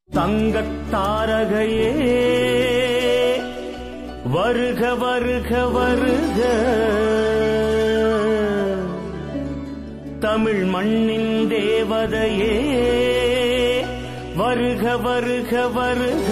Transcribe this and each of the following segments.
தங்கத் தாரகையே வருக வருக வருக தமிழ் மண்ணின் தேவதையே வருக வருக வருக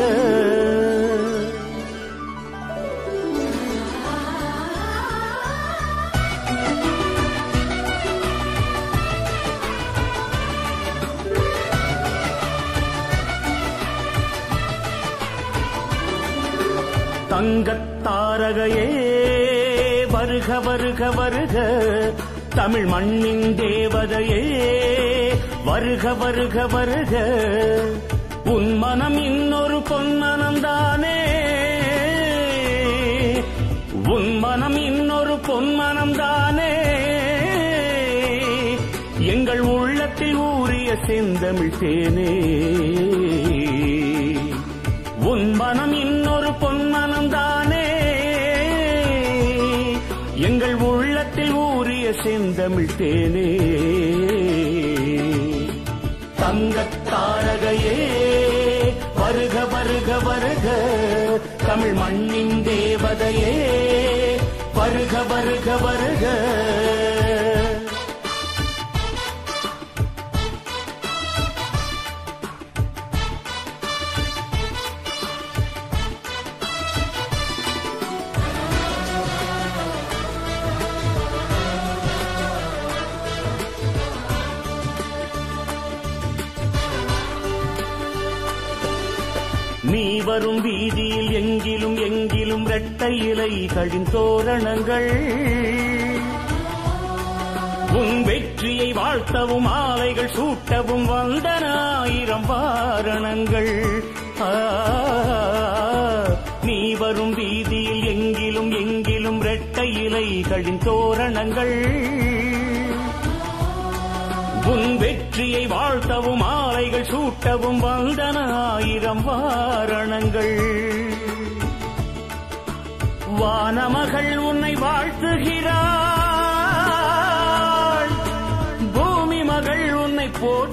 தங்கத் தாரகையே வருக வருக வருக தமிழ் மண்ணின் தேவதையே வருக வருக வருக உன் மனம் இன்னொரு பொன்மனம்தானே உன் மனம் இன்னொரு பொன்மனம்தானே எங்கள் உள்ளத்தில் ஊறிய செந்தமிழ் தேனே உன் மனம் இன்னொரு பொன்மனம் தானே எங்கள் உள்ளத்தில் ஊறிய செந்தமிழ் தேனே தங்கத் தாரகையே வருக வருக வருக தமிழ் மண்ணின் தேவதையே வருக வருக வருக நீ வரும் வீதியில் எங்கிலும் எங்கிலும் இரட்டை இலைகளின் தோரணங்கள் உன் வெற்றியை வாழ்த்தவும் ஆலைகள் சூட்டவும் வந்தன ஆயிரம் வாரணங்கள் ஆ, நீ வரும் வீதியில் எங்கிலும் எங்கிலும் இரட்டை இலைகளின் தோரணங்கள் உன் வெற்றியை வாழ்த்தவும் ஆலைகள் சூட்டவும் வந்தன ஆயிரம் வாரணங்கள் வானமகள் உன்னை வாழ்த்துகிறாள் பூமி மகள் உன்னை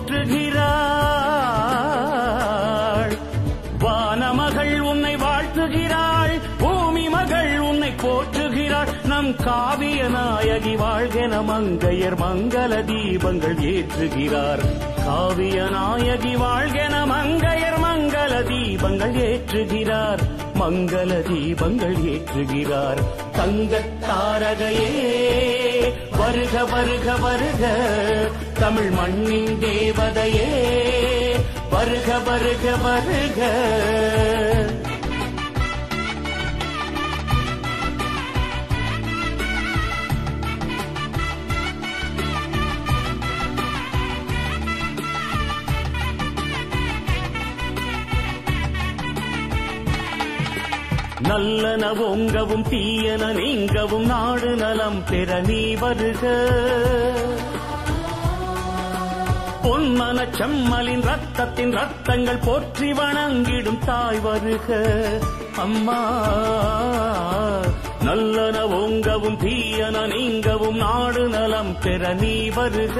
போற்றுகிறாள் வானமகள் உன்னை வாழ்த்துகிறாள் பூமி மகள் உன்னை போற்றுகிறாள் நம் காவிய நாயகி வாழ்கென மங்கையர் மங்கள தீபங்கள் ஏற்றுகிறார் காவிய நாயகி வாழ்கென மங்கையர் மங்கள தீபங்கள் ஏற்றுகிறார் மங்கள தீபங்கள் ஏற்றுகிறார் தங்கத் தாரகையே வருக வருக வருக தமிழ் மண்ணின் தேவதையே வருக வருக வருக நல்லன ஓங்கவும் தீயன நீங்கவும் நாடு நலம் பெற நீ வருக பொன்மன செம்மலின் ரத்தத்தின் ரத்தங்கள் போற்றி வணங்கிடும் தாய் வருக அம்மா நல்லன ஓங்கவும் தீயன நீங்கவும் நாடு நலம் பெற நீ வருக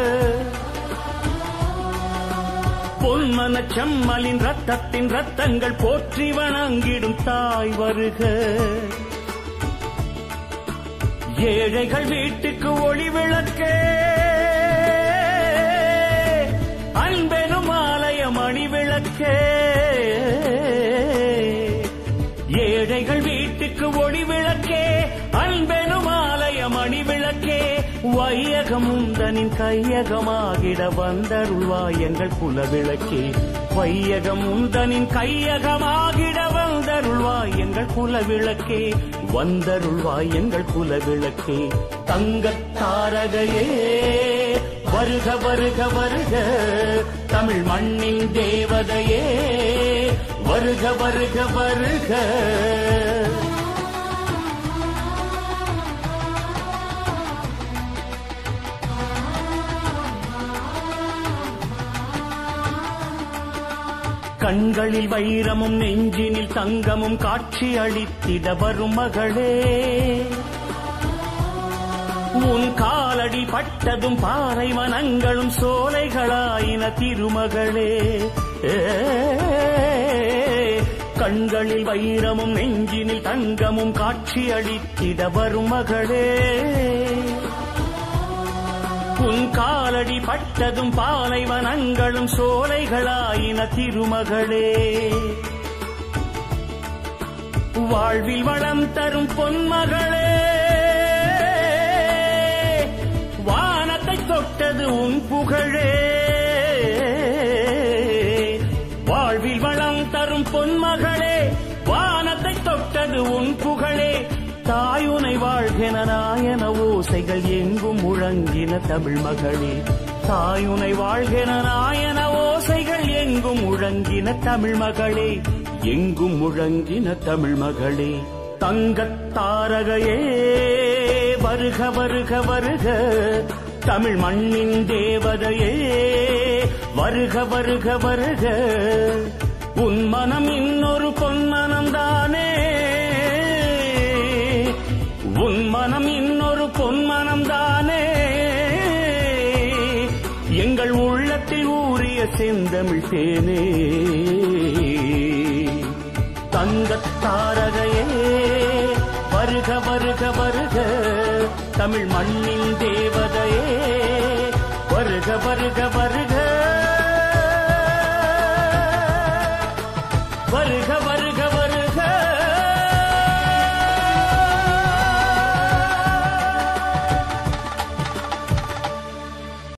பொன்மன செம்மலின் ரத்தத்தின் ரத்தங்கள் போற்றி வணங்கிடும் தாய் வருக ஏழைகள் வீட்டுக்கு ஒளி விளக்கே அன்பெனும் ஆலய மணி விளக்கே ஏழைகள் வீட்டுக்கு ஒளி விளக்கே அன்பெனும் ஆலய மணி விளக்கே வையகம் உந்தனின் கையகமாகிட வந்தருள்வாய் எங்கள் குலவிளக்கே வையகம் உந்தனின் கையகமாகிட வந்தருள்வாய் எங்கள் குலவிளக்கே வந்தருள்வாய் எங்கள் குலவிளக்கே தங்கத் தாரகையே வருக வருக வருக தமிழ் மண்ணின் தேவதையே வருக வருக வருக கண்களில் வைரமும் நெஞ்சினில் தங்கமும் காட்சி அளித்திட வரும் மகளே உன் காலடி பட்டதும் பாறை வனங்களும் சோலைகளாயின திருமகளே ஏ கண்களில் வைரமும் நெஞ்சினில் தங்கமும் காட்சி அளித்திட வரும் மகளே உன் காலடி பட்டதும் பாலைவனங்களும் சோலைகளாயின திருமகளே வாழ்வில் வளம் தரும் பொன்மகளே வானத்தை தொட்டது உன் புகழே வாழ்வில் வளம் தரும் பொன்மகளே வானத்தை தொட்டது உன் புகழே தாயுனை வாழ்கென நாயன ஓசைகள் எங்கும் முழங்கின தமிழ் மகளே தாயுனை வாழ்கென நாயன ஓசைகள் எங்கும் முழங்கின தமிழ் மகளே எங்கும் முழங்கின தமிழ் மகளே தங்கத் தாரகையே வருக வருக வருக தமிழ் மண்ணின் தேவதையே வருக வருக வருக உன் மனம் இன்னொரு பொன்மனம் தானே உன் மனம் இன்னொரு பொன்மனம் தானே எங்கள் உள்ளத்தில் ஊறிய செந்தமிழ் தேனே தங்கத் தாரகையே வருக வருக வருக தமிழ் மண்ணின் தேவதையே வருக வருக வருக